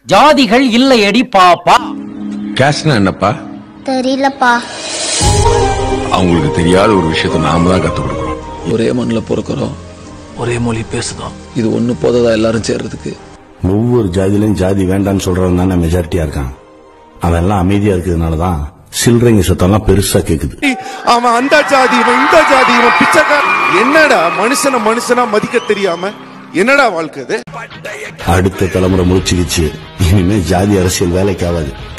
ஜாதிகள் இல்லையடி பாப்பா கேஸ்ட்னா என்னப்பா தெரியலப்பா அவங்களுக்கு தெரியாத ஒரு விஷயத்த நாம தான் கத்துக் கொடுக்கணும் ஒரே மண்ணில் பிறக்கிறோம் ஒரே மொழி பேசுதோம் இது ஒண்ணு போததா எல்லாரும் சேர்றதுக்கு ஒவ்வொரு ஜாதியிலும் ஜாதி வேண்டாம்னு சொல்றவன் தானே மெஜாரிட்டியா இருக்கான் அவன் எல்லாம் அமைதியா இருக்கிறதுனாலதான் சில்லறைங்க சத்தம்லாம் பெருசா கேக்குது அவன் அந்த ஜாதி இவன் இந்த ஜாதி இவன் பிச்சைக்கார என்னடா மனுஷன மனுஷனா மதிக்க தெரியாம என்னடா வாழ்க்கை இது அடுத்த தலைமுறை முடிச்சுக்கிச்சு இனிமே ஜாதி அரசியல் வேலைக்கு ஆகாது